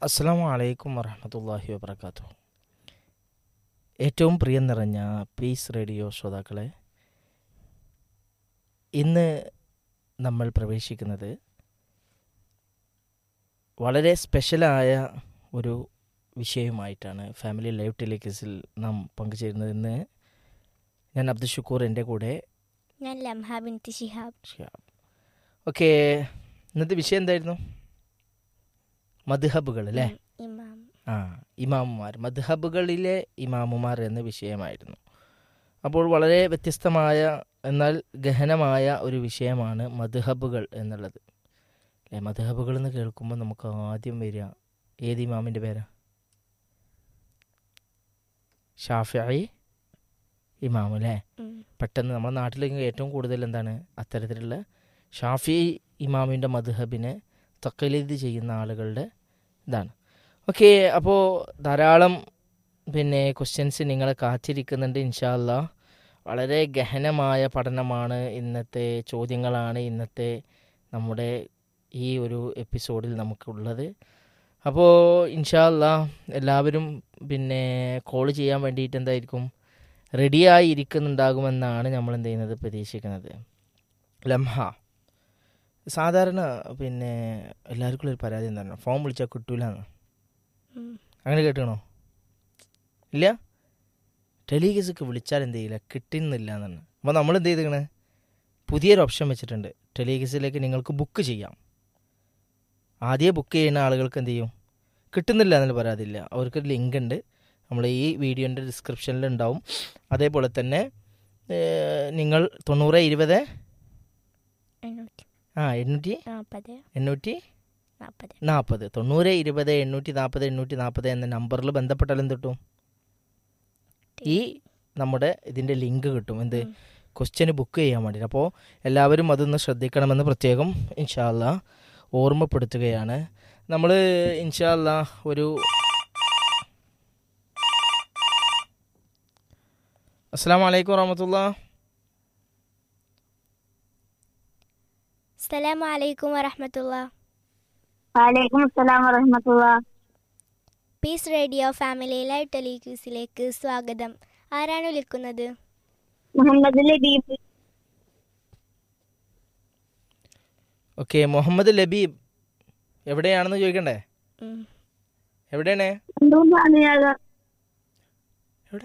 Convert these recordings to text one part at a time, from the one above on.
അസ്സാം വലൈക്കും വറഹമത്തല്ലാഹി വബർക്കാത്തു ഏറ്റവും പ്രിയം നിറഞ്ഞ പീസ് റേഡിയോ ശ്രോതാക്കളെ ഇന്ന് നമ്മൾ പ്രവേശിക്കുന്നത് വളരെ സ്പെഷ്യലായ ഒരു വിഷയവുമായിട്ടാണ് ഫാമിലി ലൈവ് ടെലിക്കേസിൽ നാം പങ്കുചേരുന്നത് ഇന്ന് ഞാൻ അബ്ദുൽ ഷുക്കൂർ എൻ്റെ കൂടെ ഞാൻ ലംഹ ബിൻത്ത് ഷിഹാബ് ഷിഹാബ് ഓക്കെ ഇന്നത്തെ വിഷയം എന്തായിരുന്നു മദ്ഹബുകൾ അല്ലേ ഉം, ഇമാം ആ ഇമാമുമാർ മദ്ഹബുകളിലെ ഇമാമുമാർ എന്ന വിഷയമായിരുന്നു അപ്പോൾ വളരെ വ്യത്യസ്തമായ എന്നാൽ ഗഹനമായ ഒരു വിഷയമാണ് മദ്ഹബുകൾ എന്നുള്ളത് അല്ലേ മദ്ഹബുകൾ എന്ന് കേൾക്കുമ്പോൾ നമുക്ക് ആദ്യം വരിക ഏത് ഇമാമിൻ്റെ പേരാ ഷാഫി ഇമാം അല്ലേ ഉം, പെട്ടെന്ന് നമ്മുടെ നാട്ടിലേക്ക് ഏറ്റവും കൂടുതൽ എന്താണ് അത്തരത്തിലുള്ള ഷാഫി ഇമാമിൻ്റെ മദ്ഹബിനെ തക്കലീദ് ചെയ്യുന്ന ആളുകളുടെ ഇതാണ് ഓക്കെ അപ്പോൾ ധാരാളം പിന്നെ ക്വസ്റ്റ്യൻസ് നിങ്ങളെ കാത്തിരിക്കുന്നുണ്ട് ഇൻഷാല്ല വളരെ ഗഹനമായ പഠനമാണ് ഇന്നത്തെ ചോദ്യങ്ങളാണ് ഇന്നത്തെ നമ്മുടെ ഈ ഒരു എപ്പിസോഡിൽ നമുക്കുള്ളത് അപ്പോൾ ഇൻഷാല്ല എല്ലാവരും പിന്നെ കോൾ ചെയ്യാൻ വേണ്ടിയിട്ട് എന്തായിരിക്കും റെഡിയായി ഇരിക്കുന്നുണ്ടാകുമെന്നാണ് നമ്മൾ എന്ത് ചെയ്യുന്നത് പ്രതീക്ഷിക്കുന്നത് ലംഹ സാധാരണ പിന്നെ എല്ലാവർക്കും ഒരു പരാതി എന്താണ് ഫോൺ വിളിച്ചാൽ കിട്ടൂലെന്ന് ഉം. അങ്ങനെ കേട്ടണോ ഇല്ല ടെലിഗേസൊക്കെ വിളിച്ചാൽ എന്ത് ചെയ്യില്ല കിട്ടുന്നില്ല എന്നാണ് അപ്പോൾ നമ്മൾ എന്ത് ചെയ്തിക്കണ് പുതിയൊരു ഓപ്ഷൻ വെച്ചിട്ടുണ്ട് ടെലിഗേസിലേക്ക് നിങ്ങൾക്ക് ബുക്ക് ചെയ്യാം ആദ്യം ബുക്ക് ചെയ്യുന്ന ആളുകൾക്ക് എന്ത് ചെയ്യും കിട്ടുന്നില്ല എന്നുള്ള പരാതിയില്ല അവർക്കൊരു ലിങ്ക് ഉണ്ട് നമ്മൾ ഈ വീഡിയോൻ്റെ ഡിസ്ക്രിപ്ഷനിൽ ഉണ്ടാവും അതേപോലെ തന്നെ ഏഹ്, നിങ്ങൾ തൊണ്ണൂറ് ഇരുപത് എണ്ണൂറ്റി ആ എണ്ണൂറ്റി നാൽപ്പത് എണ്ണൂറ്റി നാൽപ്പത് നാൽപ്പത് തൊണ്ണൂറ് ഇരുപത് എണ്ണൂറ്റി നാൽപ്പത് എണ്ണൂറ്റി നാൽപ്പത് എന്ന നമ്പറിൽ ബന്ധപ്പെട്ടാൽ എന്ത് കിട്ടും ഈ നമ്മുടെ ഇതിൻ്റെ ലിങ്ക് കിട്ടും എന്ത് ഉം. ക്വസ്റ്റ്യന് ബുക്ക് ചെയ്യാൻ വേണ്ടിയിട്ട് അപ്പോൾ എല്ലാവരും അതൊന്ന് ശ്രദ്ധിക്കണമെന്ന് പ്രത്യേകം ഇൻഷാല്ല ഓർമ്മപ്പെടുത്തുകയാണ് നമ്മൾ ഇൻഷാല്ല ഒരു അസ്സാം വലൈക്കും വറഹമത്തുള്ള അസ്സലാമു അലൈക്കും വറഹമത്തുള്ള വലൈക്കും അസ്സലാം വറഹമത്തുള്ള പീസ് റേഡിയോ ഫാമിലി ലൈവ് ടെലിക്യൂസിലേക്ക് സ്വാഗതം ആരാണ് വിളിക്കുന്നത് മുഹമ്മദ് ലബീബ് ഓക്കെ മുഹമ്മദ് ലബീബ് എവിടെയാണെന്ന് ചോദിക്കണ്ടേ ഉം. എവിടെയാണ് വണ്ടൂർ ശാന്തിനഗർ എവിടെ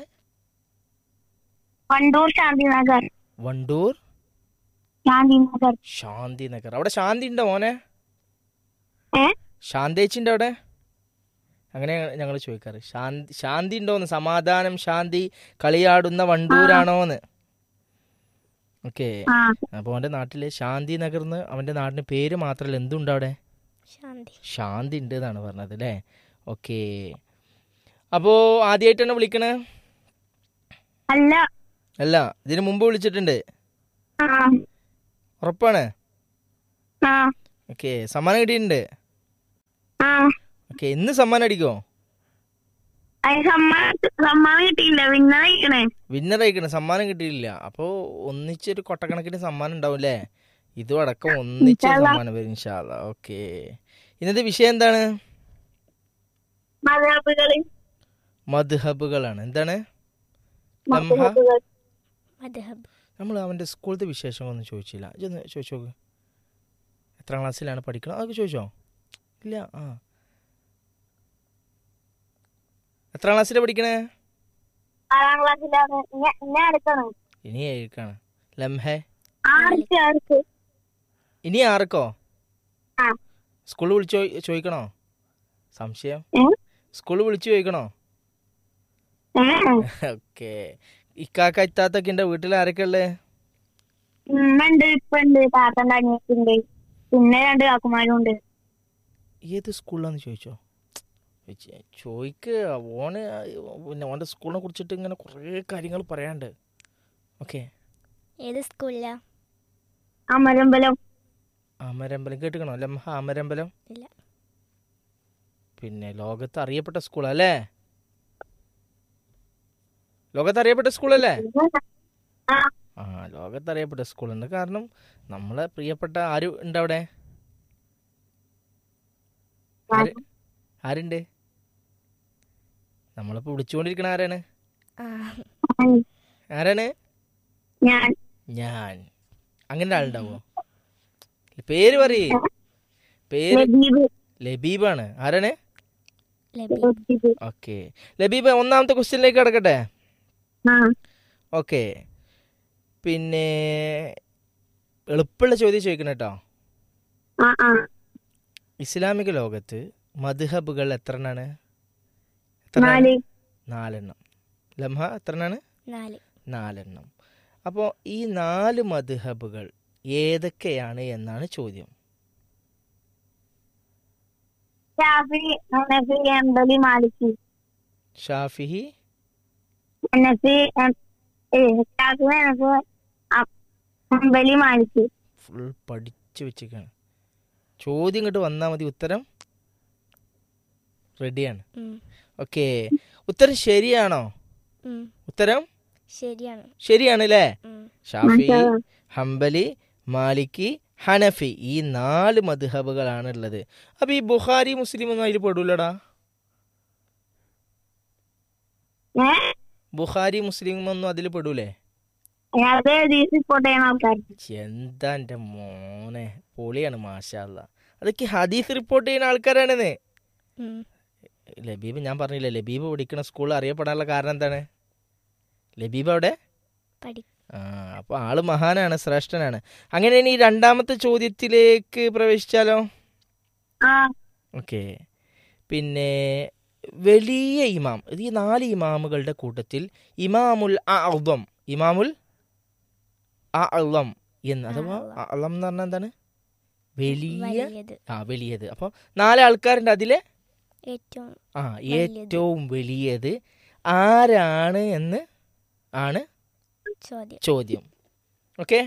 വണ്ടൂർ ശാന്തിനഗർ വണ്ടൂർ ശാന്തിനഗർ ശാന്തി നഗർ അവിടെ ശാന്തി ഉണ്ടോ മോനെ ഏ ശാന്തേച്ചിൻ്റെ അവിടെ അങ്ങനെ ഞങ്ങൾ ചോദിക്കാറ് ശാന്തി ശാന്തി ഉണ്ടോന്ന് സമാധാനം ശാന്തി കളിയാടുന്ന വണ്ടൂരാണോന്ന് ഓക്കെ ആ അപ്പോൾ അവൻ്റെ നാട്ടിലെ ശാന്തി നഗർന്ന് അവൻ്റെ നാടിന് പേര് മാത്രമല്ല എന്തുണ്ട് അവിടെ ശാന്തി ശാന്തി ഉണ്ട് എന്നാണ് പറഞ്ഞത് അല്ലേ ഓക്കെ അപ്പോൾ ആദ്യമായിട്ടാണ് വിളിക്കണേ അല്ല അല്ല ഇതിന് മുമ്പ് വിളിച്ചിട്ടുണ്ട് ആ ഉറപ്പാണ് ആ ഓക്കെ സമ്മാനം കിട്ടിയിട്ടുണ്ട് ആ ഓക്കെ ഇന്ന് സമ്മാനം അടിക്കോ അതിന് സമ്മാനം സമ്മാനം കിട്ടിയില്ല പിന്നെ കഴിക്കണേ വിന്നർ അയക്കണം സമ്മാനം കിട്ടിയില്ല അപ്പോൾ ഒന്നിച്ചൊരു കൊട്ടക്കണക്കിന് സമ്മാനം ഉണ്ടാവും അല്ലേ ഇതും അടക്കം ഒന്നിച്ച് ഇൻഷാല്ലാ. സമ്മാനം വരും ഇൻഷാല്ല ഓക്കെ ഇന്നത്തെ വിഷയം എന്താണ് മതഹബുകള് മദ്ഹബുകളാണ് എന്താണ് ലംഹ മതഹബുകൾ മദ്ഹബ് നമ്മൾ അവൻ്റെ സ്കൂളത്തെ വിശേഷമൊന്നും ചോദിച്ചില്ല ഇതൊന്ന് ചോദിച്ചു നോക്ക് എത്രാം ക്ലാസ്സിലാണ് പഠിക്കണം അതൊക്കെ ചോദിച്ചോ ഇല്ല ആ എത്രാം ക്ലാസ്സിലാണ് പഠിക്കണേ ആറാം ക്ലാസ്സിലാണ് ഇന്നെ അടുക്കണം ഇനി ഏഴുക്കാണ് ലംഹെ ആർക്ക് ആർക്ക് ഇനി ആർക്കോ ആ സ്കൂളിൽ വിളിച്ച് ചോദി- ചോദിക്കണോ സംശയം ഏ? സ്കൂളിൽ വിളിച്ച് ചോദിക്കണോ ഏ ഓക്കെ ഇക്കാക്ക ഇത്താത്തൊക്കെ ഉണ്ട് വീട്ടിൽ ആരൊക്കെ ഉള്ളത് ഉമ്മ ഉണ്ട് ഇപ്പ ഉണ്ട് താത്തണ്ട് അനിയത്തുണ്ട് പിന്നെ രണ്ട് കാക്കുമാരും ഉണ്ട് ഏത് സ്കൂളിലാന്ന് ചോദിച്ചോ ചോദിച്ച്- ചോദിക്ക് ഓന് പിന്നെ ഓൻ്റെ സ്കൂളിനെ കുറിച്ചിട്ട് ഇങ്ങനെ കുറേ കാര്യങ്ങൾ പറയാണ്ട് ഓക്കെ ഏത് സ്കൂളിലാ അമരമ്പലം അമരമ്പലം കേട്ടുക്കണോ ലംഹ അമരമ്പലം ഇല്ല പിന്നെ ലോകത്ത് അറിയപ്പെട്ട സ്കൂളല്ലേ ലോകത്ത് അറിയപ്പെട്ട സ്കൂളല്ലേ ആ ആ ലോകത്ത് അറിയപ്പെട്ട സ്കൂളുണ്ട് കാരണം നമ്മളെ പ്രിയപ്പെട്ട ആര് ഉണ്ട് അവിടെ ആര് ആരുണ്ട് നമ്മളിപ്പോൾ വിളിച്ചുകൊണ്ടിരിക്കണ ആരാണ് ആ ആരാണ് ഞാൻ ഞാൻ അങ്ങനെ ആളുണ്ടാവോ പേര് പറയേ പേര് ലബീബ് ലബീബാണ് ആരാണ് ലബീബ് ലബീബ് ഓക്കെ ലബീബ് ഒന്നാമത്തെ ക്വസ്റ്റ്യനിലേക്ക് കിടക്കട്ടെ ആ ഓക്കെ പിന്നെ എളുപ്പമുള്ള ചോദ്യം ചോദിക്കണം കേട്ടോ ആ ആ ഇസ്ലാമിക ലോകത്ത് മദ്ഹബുകൾ എത്ര എണ്ണാണ് നാല് നാലെണ്ണം ലംഹ എത്ര എണ്ണാണ് നാല് നാലെണ്ണം അപ്പോൾ ഈ നാല് മദ്ഹബുകൾ ഏതൊക്കെയാണ് എന്നാണ് ചോദ്യം ഷാഫി ഹനഫി അംബലി മാലിക്കി ഷാഫിഹി ഹനഫി എം- ഏ, ഷാഫി ഹനഫി അ- അംബലി മാലിക്കി ഫുൾ പഠിച്ചു വെച്ചിരിക്കുകയാണ് ചോദ്യം ഇങ്ങോട്ട് വന്നാൽ മതി ഉത്തരം റെഡിയാണ് ഉം, ഓക്കെ ഉത്തരം ശരിയാണോ ഉം. ഉത്തരം ശരിയാണ് ശരിയാണ് അല്ലേ ഉം. ഷാഫി മാഷാ. ഹംബലി മാലിക്കി ഹനഫി ഈ നാല് മദ്ഹബുകളാണ് ഉള്ളത് അപ്പൊ ഈ ബുഖാരി മുസ്ലിം ഒന്നും അതിൽ പെടൂലടാ ഏ ബുഖാരി മുസ്ലിം ഒന്നും അതിൽ പെടൂലേ അത് റിപ്പോർട്ട് ചെയ്യുന്ന ആൾക്കാർ എന്താ എൻ്റെ മോനെ പൊളിയാണ് മാഷാല്ല അതൊക്കെ ഹദീസ് റിപ്പോർട്ട് ചെയ്യുന്ന ആൾക്കാരാണെന്ന് ഉം. ലബീബ് ഞാൻ പറഞ്ഞില്ലേ ലബീബ് പഠിക്കുന്ന സ്കൂൾ അറിയപ്പെടാനുള്ള കാരണം എന്താണ് ലബീബ് അവിടെ പഠി ആ അപ്പൊ ആള് മഹാനാണ് ശ്രേഷ്ഠനാണ് അങ്ങനെ ഇനി രണ്ടാമത്തെ ചോദ്യത്തിലേക്ക് പ്രവേശിച്ചാലോ ആ ഓക്കെ പിന്നെ വലിയ ഇമാം ഇത് ഈ നാല് ഇമാമുകളുടെ കൂട്ടത്തിൽ ഇമാമുൽ അഅ്ളം ഇമാമുൽ അഅ്ളം എന്ന് അഥവാ അഅ്ളം. അഅ്ളം എന്ന് പറഞ്ഞാൽ എന്താണ് വലിയ വലിയത് ആ വലിയത് അപ്പോൾ നാല് ആൾക്കാരുണ്ട് അതിലെ ഏറ്റവും ആ വലിയത്. ഏറ്റവും വലിയത് ആരാണ് എന്ന് ആണ് ചോദ്യം ചോദ്യം ഓക്കെ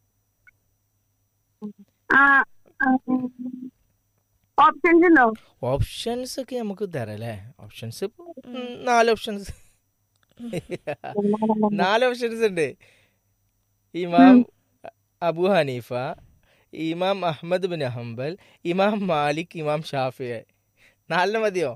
ആ ഓപ്ഷൻസ് ഉണ്ടോ ഓപ്ഷൻസ് ഒക്കെ നമുക്ക് തരാം അല്ലേ ഓപ്ഷൻസ് നാല് ഓപ്ഷൻസ് നാല് ഓപ്ഷൻസ് ഉണ്ട് ഇമാം അബു ഹനീഫ ഇമാം അഹമ്മദ് ബിൻ ഹംബൽ ഇമാം മാലിക് ഇമാം ഷാഫി നാലിന് മതിയോ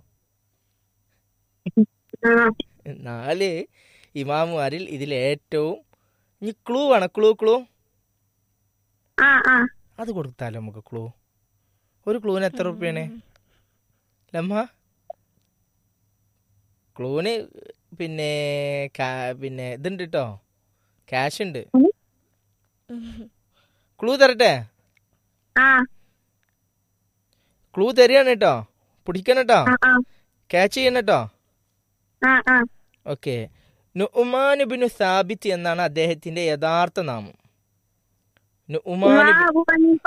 ആ നാല് ഇമാമുമാരിൽ ഇതിൽ ഏറ്റവും ഇനി ക്ലൂ ആണ് ക്ലൂ ക്ലൂ ആ ആ അത് കൊടുത്താലോ നമുക്ക് ക്ലൂ ഒരു ക്ലൂവിന് എത്ര റുപ്യാണ് ലമ്മ ക്ലൂവിന് പിന്നെ കാ- പിന്നെ ഇതുണ്ട് കേട്ടോ ക്യാഷ് ഉണ്ട് ക്ലൂ തരട്ടെ ആ ക്ലൂ തരികയാണ് കേട്ടോ പിടിക്കണം കേട്ടോ ആ ആ ക്യാച്ച് ചെയ്യണം കേട്ടോ ആ ആ ഓക്കെ നുഉമാനുബിനു സാബിത്ത് എന്നാണ് അദ്ദേഹത്തിന്റെ യഥാർത്ഥ നാമം നുഉമാൻ ഇമാം അബു ഹനീഫ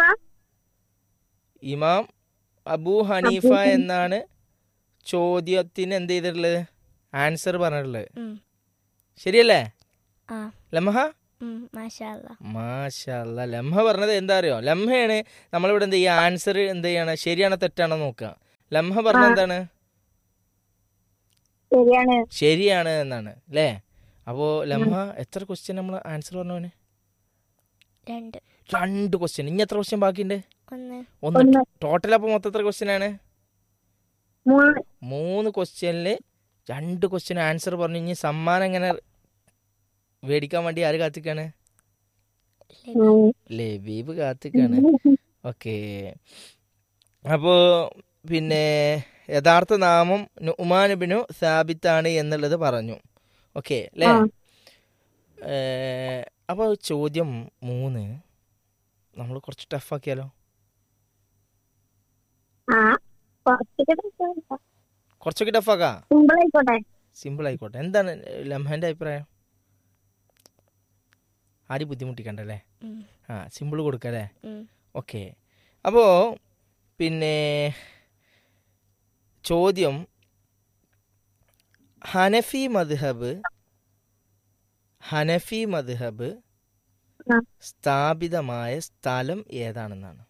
ഇമാം അബൂ ഹനീഫ അബൂ ഹനീഫ. എന്നാണ് ചോദ്യത്തിന് എന്ത് ചെയ്തിട്ടുള്ളത് ആൻസർ പറഞ്ഞിട്ടുള്ളത് ഉം. ശരിയല്ലേ ആ ലംഹ ഉം, മാഷാ അല്ലാ. മാഷല്ല ലംഹ പറഞ്ഞത് എന്താ അറിയോ ലംഹയാണ് നമ്മളിവിടെ എന്ത് ചെയ്യുക ആൻസർ എന്ത് ചെയ്യണം ശരിയാണോ തെറ്റാണോ നോക്കുക ലംഹ പറഞ്ഞത് ആ. എന്താണ് ശരിയാണ് ശരിയാണ് എന്നാണ് അല്ലേ അപ്പോ ലംഹ എത്ര ക്വസ്റ്റ്യൻ നമ്മൾ ആൻസർ പറഞ്ഞവന് രണ്ട് രണ്ട് ക്വസ്റ്റ്യൻ ഇനി എത്ര ക്വസ്റ്റ്യൻ ബാക്കിയുണ്ട് ഒന്ന് ഒന്ന് ഒന്ന് ടോട്ടൽ അപ്പോൾ മൊത്തം എത്ര ക്വസ്റ്റ്യൻ ആണ് മൂന്ന് മൂന്ന് ക്വസ്റ്റ്യനിൽ രണ്ട് ക്വസ്റ്റ്യൻ ആൻസർ പറഞ്ഞു ഇനി സമ്മാനം എങ്ങനെ മേടിക്കാൻ വേണ്ടി ആര് കാത്തിക്കാണ് ലബീബ്. ലബീബ് കാത്തിക്കാണ് ഓക്കെ അപ്പോൾ പിന്നെ യഥാർത്ഥ നാമം നുമാനുബിനു സാബിത്താണ് എന്നുള്ളത് പറഞ്ഞു ഓക്കെ അല്ലേ ആ. അപ്പോൾ ചോദ്യം മൂന്ന് നമ്മൾ കുറച്ച് ടഫാക്കിയാലോ ആ കുറച്ചൊക്കെ കുറച്ചൊക്കെ ടഫാക്കാം സിമ്പിൾ ആയിക്കോട്ടെ സിമ്പിൾ ആയിക്കോട്ടെ എന്താണ് ലംഹൻ്റെ അഭിപ്രായം ആരും ബുദ്ധിമുട്ടിക്കണ്ടല്ലേ ഉം, ആ സിമ്പിൾ കൊടുക്കല്ലേ ഉം. ഓക്കെ അപ്പോൾ പിന്നെ ചോദ്യം ഹനഫി മദ്ഹബ് ഹനഫി മദ്ഹബ് ആ. സ്ഥാപിതമായ സ്ഥലം ഏതാണെന്നാണ്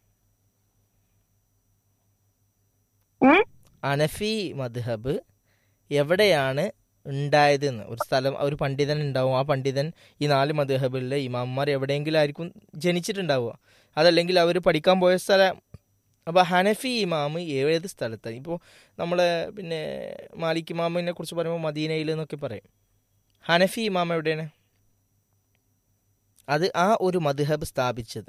ഏ അനഫി മദ്ഹബ് എവിടെയാണ് ഉണ്ടായതെന്ന് ഒരു സ്ഥലം ഒരു പണ്ഡിതൻ ഉണ്ടാവും ആ പണ്ഡിതൻ ഈ നാല് മദ്ഹബിലെ ഇമാമ്മമാർ എവിടെയെങ്കിലും ആയിരിക്കും ജനിച്ചിട്ടുണ്ടാവുക അതല്ലെങ്കിൽ അവർ പഠിക്കാൻ പോയ സ്ഥലം അപ്പോൾ ഹനഫി ഇമാമ് ഏത് സ്ഥലത്താണ് ഇപ്പോൾ നമ്മൾ പിന്നെ മാലിക് ഇമാമിനെ കുറിച്ച് പറയുമ്പോൾ മദീനയിൽ എന്നൊക്കെ പറയും ഹനഫി ഇമാം എവിടെയാണ് അത് ആ ഒരു മദ്ഹബ് സ്ഥാപിച്ചത്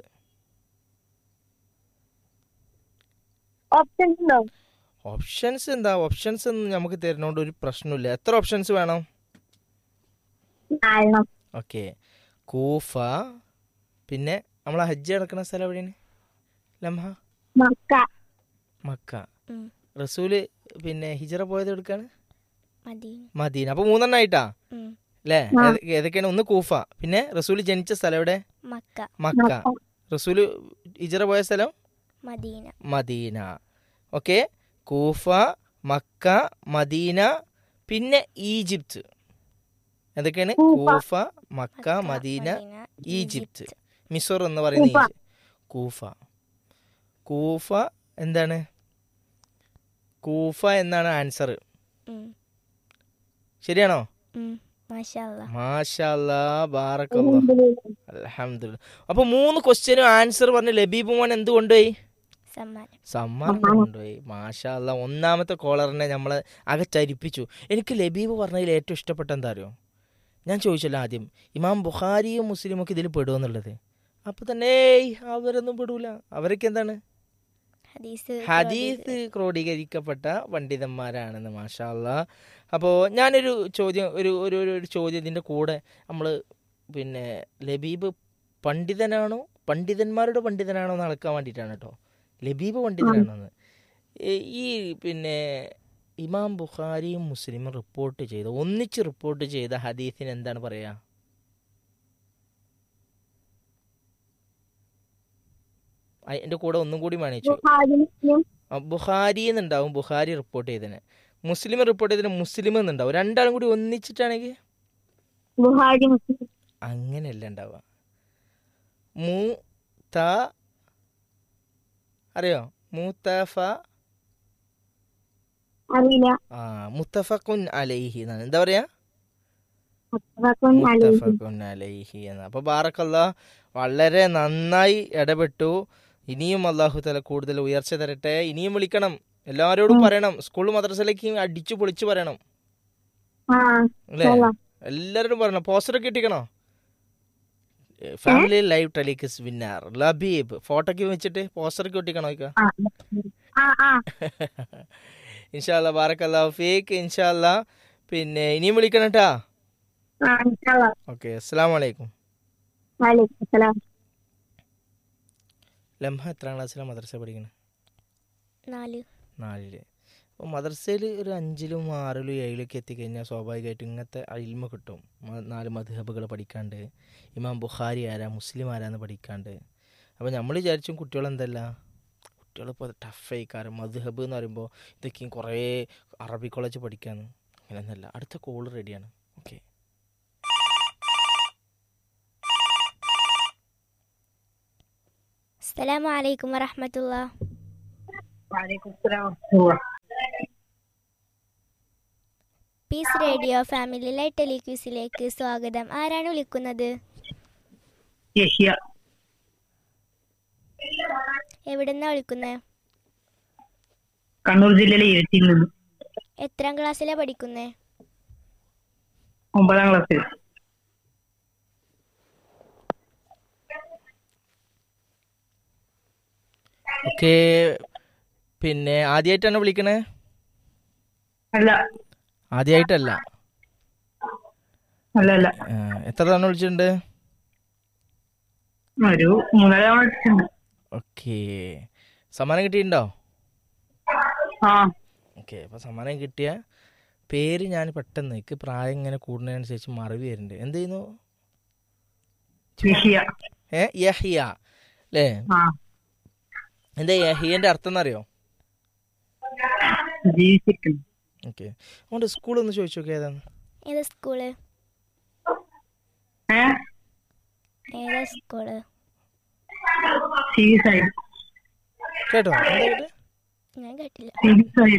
ഓപ്ഷൻസ് ഉണ്ടോ ഓപ്ഷൻസ് എന്താ ഓപ്ഷൻസ് ഒന്നും നമുക്ക് തരുന്നോണ്ട് ഒരു പ്രശ്നമില്ല എത്ര ഓപ്ഷൻസ് വേണം നാലെണ്ണം ഓക്കെ കൂഫ പിന്നെ നമ്മൾ ഹജ്ജ് നടക്കുന്ന സ്ഥലം എവിടെയാണ് ലംഹ മക്ക മക്ക ഉം. റസൂല് പിന്നെ ഹിജറ പോയത് എടുക്കാണ് മദീന മദീന അപ്പൊ മൂന്നെണ്ണം ആയിട്ടാ ഉം. അല്ലേ ആ. ഏത്- ഏതൊക്കെയാണ് ഒന്ന് കൂഫ പിന്നെ റസൂല് ജനിച്ച സ്ഥലം എവിടെ മക്ക മക്ക മക്ക റസൂല് ഹിജറ പോയ സ്ഥലം Medina Medina okay Kufa Mecca Medina പിന്നെ ഈജിപ്ത് എന്തൊക്കെയാണ് Kufa. Kufa Mecca Medina Egypt Misr എന്ന് പറയുന്ന കൂഫ. ഈജി- കൂഫ കൂഫ എന്താണ് കൂഫ എന്നാണ് ആൻസർ ഉം. ശരിയാണോ ഉം. മാഷാ അല്ലാ. മാഷാല്ലാ ബാറക്കല്ലാ അൽഹംദുലില്ലാ. അൽഹംദുലില്ലാ അപ്പൊ മൂന്ന് ക്വസ്റ്റ്യനും ആൻസർ പറഞ്ഞ് ലബീബ് മോൻ എന്ത് കൊണ്ടുപോയി സമ്മാനം സമ്മാനം സമ്മാനം. കൊണ്ടുപോയി മാഷാല്ല ഒന്നാമത്തെ കോളറിനെ നമ്മൾ അകച്ചരിപ്പിച്ചു എനിക്ക് ലബീബ് പറഞ്ഞതിൽ ഏറ്റവും ഇഷ്ടപ്പെട്ട എന്താ അറിയോ ഞാൻ ചോദിച്ചല്ലോ ആദ്യം ഇമാം ബുഖാരിയും മുസ്ലിമും ഒക്കെ ഇതിൽ പെടുമെന്നുള്ളത് അപ്പൊ തന്നെ ഏയ് അവരൊന്നും പെടൂല അവരൊക്കെ എന്താണ് ഹദീസ് ഹദീസ് ക്രോഡീകരിക്കപ്പെട്ട പണ്ഡിതന്മാരാണെന്ന് മാഷാല്ല അപ്പോൾ ഞാനൊരു ചോദ്യം ഒരു ഒരു ഒരു- ഒരു ചോദ്യം ഇതിൻ്റെ കൂടെ നമ്മൾ പിന്നെ ലബീബ് പണ്ഡിതനാണോ പണ്ഡിതന്മാരുടെ പണ്ഡിതനാണോ എന്ന് അളക്കാൻ വേണ്ടിയിട്ടാണ് കേട്ടോ ലബീബ് പണ്ഡിതനാണെന്ന് ഈ- ഈ പിന്നെ ഇമാം ബുഖാരിയും മുസ്ലിമും റിപ്പോർട്ട് ചെയ്ത ഒന്നിച്ച് റിപ്പോർട്ട് ചെയ്ത ഹദീസിന് എന്താണ് പറയുക അതിൻ്റെ കൂടെ ഒന്നും കൂടി വേണിച്ചു ബുഖാരി, മുസ്ലിം, ബുഖാരി എന്നുണ്ടാവും ബുഖാരി റിപ്പോർട്ട് ചെയ്തതിന് മുസ്ലിം റിപ്പോർട്ട് ചെയ്തതിന് മുസ്ലിം എന്നുണ്ടാവും രണ്ടാളും കൂടി ഒന്നിച്ചിട്ടാണെങ്കിൽ ബുഹാരി മുസ്ലിം അങ്ങനെയല്ല ഉണ്ടാവുക മൂ ത അറിയോ മൂത്തഫ അറിയില്ല ആ മുത്തഫഖുൻ അലൈഹി എന്നാണ് എന്താ പറയാ മുത്തഫഖുൻ അലൈഹി. മുത്തഫഖുൻ അലൈഹി എന്ന് അപ്പൊ ബാറക്കല്ല വളരെ നന്നായി ഇടപെട്ടു ഇനിയും അള്ളാഹു തല കൂടുതൽ ഉയർച്ച തരട്ടെ ഇനിയും വിളിക്കണം എല്ലാവരോടും പറയണം സ്കൂൾ മദ്രസയിലേക്ക് അടിച്ചു പൊളിച്ചു പറയണം ആ അല്ലേ ഇൻഷാല്ലാ. എല്ലാവരോടും പറയണം പോസ്റ്ററൊക്കെ ഇട്ടിക്കണോ family live telequiz winner Labeeb ഫോട്ടോക്ക് വെച്ചിട്ട് പോസ്റ്ററൊക്കെ ഒട്ടിക്കണോ ഇക്ക? ആ ആ ആ ഇൻഷാല്ല ബാറക്കല്ലാ ഫേക്ക് ഇൻഷാല്ല പിന്നെ ഇനിയും വിളിക്കണം കേട്ടാ ആ ഇൻഷാല്ലാ. ഓക്കെ അസ്സാം വലൈക്കും വലൈക്കും അസ്സലാം. ലംഹ എത്രാം ക്ലാസ്സിലാണ് മദ്രസ പഠിക്കുന്നത് നാല് നാലില് അപ്പോൾ മദ്രസയിൽ ഒരു അഞ്ചിലും ആറിലും ഏഴിലൊക്കെ എത്തിക്കഴിഞ്ഞാൽ സ്വാഭാവികമായിട്ടും ഇങ്ങനത്തെ അയിൽമ കിട്ടും മ- നാല് മധുഹബുകൾ പഠിക്കാണ്ട് ഇമാം ബുഖാരി ആരാ മുസ്ലിം ആരാന്ന് പഠിക്കാണ്ട് അപ്പോൾ നമ്മൾ വിചാരിച്ചും കുട്ടികൾ എന്തല്ല കുട്ടികളിപ്പോൾ ടഫായി കാരണം മധുഹബ് എന്ന് പറയുമ്പോൾ ഇതൊക്കെയും കുറേ അറബി കോളേജ് പഠിക്കാന്ന് അങ്ങനെയൊന്നല്ല അടുത്ത കോൾ റെഡിയാണ് ഓക്കെ അസ്സലാമു അലൈക്കും വറഹ്മത്തുള്ളാ പീസ് റേഡിയോ ഫാമിലി ലൈറ്റ് ടെലിക്യൂസിലേക്ക് സ്വാഗതം ആരാണ് വിളിക്കുന്നത് യഹ്യ എവിടുന്നാ വിളിക്കുന്നത് കണ്ണൂർ ജില്ലയിലെ ഇരട്ടിയിൽ നിന്ന് എത്രാം ക്ലാസ്സിലാ പഠിക്കുന്നത് ഒമ്പതാം ക്ലാസ്സിൽ ഓക്കെ പിന്നെ ആദ്യമായിട്ടാണ് വിളിക്കണേ അല്ല ആദ്യമായിട്ടല്ല അല്ല അല്ല ആ, എത്ര തവണ വിളിച്ചിട്ടുണ്ട് ഒരു മൂന്നര തവണ അടിച്ചിട്ടുണ്ട് ഓക്കെ സമ്മാനം കിട്ടിയിട്ടുണ്ടോ ആ ഓക്കെ അപ്പോൾ സമ്മാനം കിട്ടിയ പേര് ഞാൻ പെട്ടെന്ന് എനിക്ക് പ്രായം ഇങ്ങനെ കൂടുന്നതിനനുസരിച്ച് മറവി വരുന്നുണ്ട് എന്ത് ചെയ്യുന്നു യഹ്യ ഏ യഹിയ അല്ലേ ആ എന്താ യഹിയന്റെ അർത്ഥം എന്നറിയോ ജീവിച്ചിരിക്കുന്നു ഓക്കെ അതുകൊണ്ട് സ്കൂളൊന്ന് ചോദിച്ചു നോക്കി ഏതാണ് ഏതാ സ്കൂള് ഏ ഏതാ സ്കൂള് സീരിയസ് ആയി കേട്ടോ എന്താ കേട്ടെ ഞാൻ കേട്ടില്ല സീരിയസ് ആയി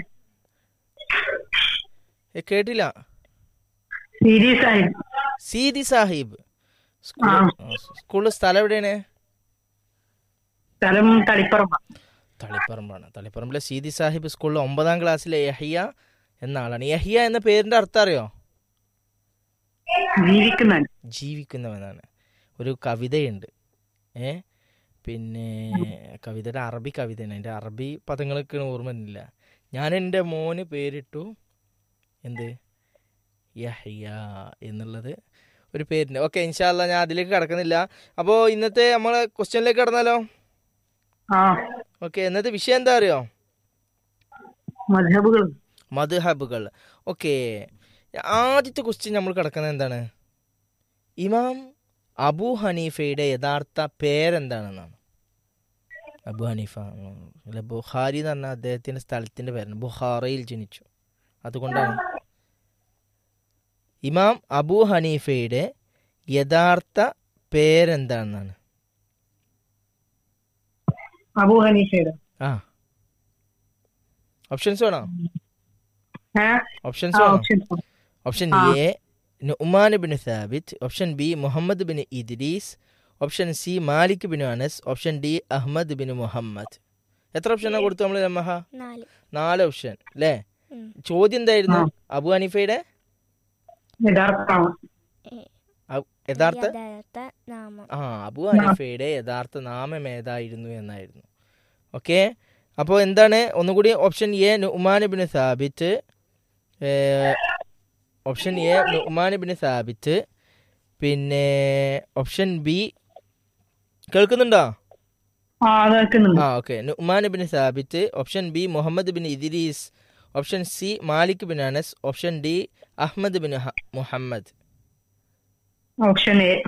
ഏ, കേട്ടില്ല സീരിയസ് ആയി സീതി സാഹിബ് സ്കൂൾ ആ. സ്കൂളിൽ സ്ഥലം എവിടെയാണ് സ്ഥലം തളിപ്പറമ്പ തളിപ്പറമ്പാണ് തളിപ്പറമ്പിലെ സീതി സാഹിബ് സ്കൂളിലെ ഒമ്പതാം ക്ലാസ്സിലെ യഹിയ എന്ന ആളാണ് യഹിയ എന്ന പേരിന്റെ അർത്ഥം അറിയോ ജീവിക്കുന്നവൻ ജീവിക്കുന്നവനാണ് ഒരു കവിതയുണ്ട് ഏ പിന്നെ കവിതയുടെ അറബി കവിതയാണ് എൻ്റെ അറബി പദങ്ങളൊക്കെ ഓർമ്മയില്ല ഞാൻ എൻ്റെ മോന് പേരിട്ടു എന്ത് യഹ്യ എന്നുള്ളത് ഒരു പേരുണ്ട് ഓക്കെ ഇൻഷാല്ല ഞാൻ അതിലേക്ക് കടക്കുന്നില്ല അപ്പോൾ ഇന്നത്തെ നമ്മളെ ക്വസ്റ്റ്യനിലേക്ക് കടന്നാലോ ആ ഓക്കെ ഇന്നത്തെ വിഷയം എന്താ അറിയോ മധബുകൾ മദ്ഹബുകൾ ഓക്കെ ആദ്യത്തെ ക്വസ്റ്റ്യൻ നമ്മൾ കിടക്കുന്നത് എന്താണ് ഇമാം അബു ഹനീഫയുടെ യഥാർത്ഥ പേരെന്താണെന്നാണ് അബു ഹനീഫ ഉം, അല്ല ബുഹാരി എന്ന് പറഞ്ഞാൽ അദ്ദേഹത്തിന്റെ സ്ഥലത്തിന്റെ പേരാണ് ബുഹാറയിൽ ജനിച്ചു അതുകൊണ്ടാണ് ഇമാം അബു ഹനീഫയുടെ യഥാർത്ഥ പേരെന്താണെന്നാണ് അബു ഹനീഫയുടെ ആ ഓപ്ഷൻസ് വേണോ ഏ? ഓപ്ഷൻസ് ആ, വേണോ options. ഓപ്ഷൻ ആ. A Numan bin Sabith option B Muhammad bin Idris option C Malik bin Anas option D Ahmad bin Muhammad എത്ര ഓപ്ഷനാണ് കൊടുത്തു നമ്മൾ രമഹ നാല് നാല് ഓപ്ഷൻ അല്ലേ ഉം. ചോദ്യം എന്തായിരുന്നു ആ. അബു ഹനീഫയുടെ യഥാർത്ഥമാണ് അ- യഥാർത്ഥ യഥാർത്ഥ നാമം ആ അബു ഹനീഫയുടെ യഥാർത്ഥ നാമം ഏതായിരുന്നു എന്നായിരുന്നു ഓക്കെ അപ്പോൾ എന്താണ് ഒന്നുകൂടി option A Numan bin Sabith ഏ, option A Numan bin Sabith പിന്നെ ഓപ്ഷൻ ബി കേൾക്കുന്നുണ്ടോ ആ അത് വെക്കുന്നുണ്ട് ആ okay Numan bin Sabith option B Muhammad bin Idris option C Malik bin Anas option D Ahmad bin ഹ- Muhammad option A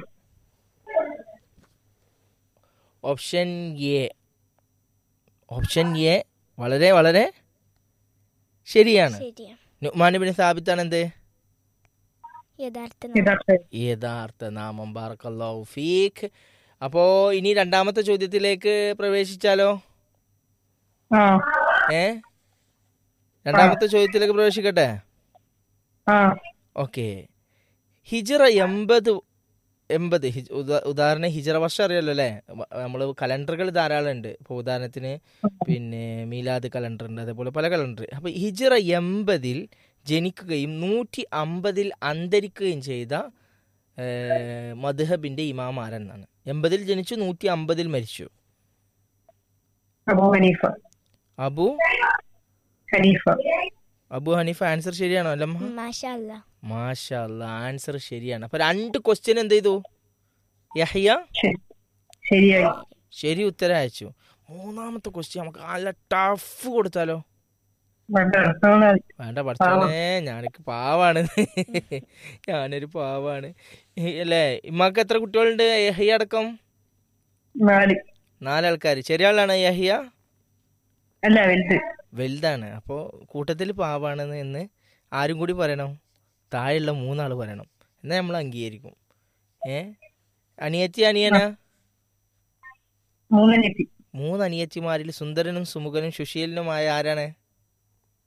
option A option A വളരെ വളരെ ശരിയാണ് ശരിയാ നുമാൻ ബിൻ സാബിത്താണ് എന്ത് യഥാർത്ഥ നാമം യഥാർത്ഥ യഥാർത്ഥ നാമം ബാറക്കല്ലാഹു ഫീഖ് അപ്പോ ഇനി രണ്ടാമത്തെ ചോദ്യത്തിലേക്ക് പ്രവേശിച്ചാലോ ആ ഏ രണ്ടാമത്തെ ചോദ്യത്തിലേക്ക് പ്രവേശിക്കട്ടെ ആ ഓക്കെ ഹിജറ എൺപത് എൺപത് ഹിജ് ഉദാ- ഉദാഹരണം ഹിജറ വർഷം അറിയാലോ അല്ലേ നമ്മൾ കലണ്ടറുകൾ ധാരാളം ഉണ്ട് ഇപ്പോൾ ഉദാഹരണത്തിന് പിന്നെ മീലാദ് കലണ്ടർ ഉണ്ട് അതേപോലെ പല കലണ്ടർ അപ്പോൾ ഹിജറ എൺപതിൽ ജനിക്കുകയും നൂറ്റി അമ്പതിൽ അന്തരിക്കുകയും ചെയ്ത ഏഹ്, മദ്ഹബിന്റെ ഇമാം ആരെന്നാണ് എൺപതിൽ ജനിച്ചു നൂറ്റി അമ്പതിൽ മരിച്ചു Abu Hanifa Abu Hanifa Abu Hanifa answer ശരിയാണോ അല്ലമ്മ മാഷാ അല്ല മാഷാ ആൻസർ ശരിയാണ് അപ്പൊ രണ്ട് ക്വസ്റ്റ്യൻ എന്ത് ചെയ്തു യഹ്യ ശരി ശരിയായി ശരി ഉത്തരം അയച്ചു മൂന്നാമത്തെ ക്വസ്റ്റ്യൻ നമുക്ക് നല്ല ടഫ് കൊടുത്താലോ വേണ്ട അടുത്തവണ മതി. വേണ്ട പഠിച്ചോനെ ഞാനൊക്കെ പാവാണ് ഞാനൊരു പാവാണ് ഈ അല്ലേ ഇമ്മക്ക് എത്ര കുട്ടികളുണ്ട് യഹിയ അടക്കം നാല് നാലാൾക്കാർ ചെറിയ ആളാണ് യഹിയ അല്ല വലുത് വലുതാണ് അപ്പോൾ കൂട്ടത്തിൽ പാവാണെന്ന് എന്ന് ആരും കൂടി പറയണം താഴെയുള്ള മൂന്നാൾ പറയണം എന്നാൽ നമ്മൾ അംഗീകരിക്കും ഏ അനിയത്തി അനിയനാ മൂന്നെണ്ണി മൂന്ന് അനിയത്തിമാരിൽ സുന്ദരനും സുമുഖനും സുശീലനുമായ ആരാണ്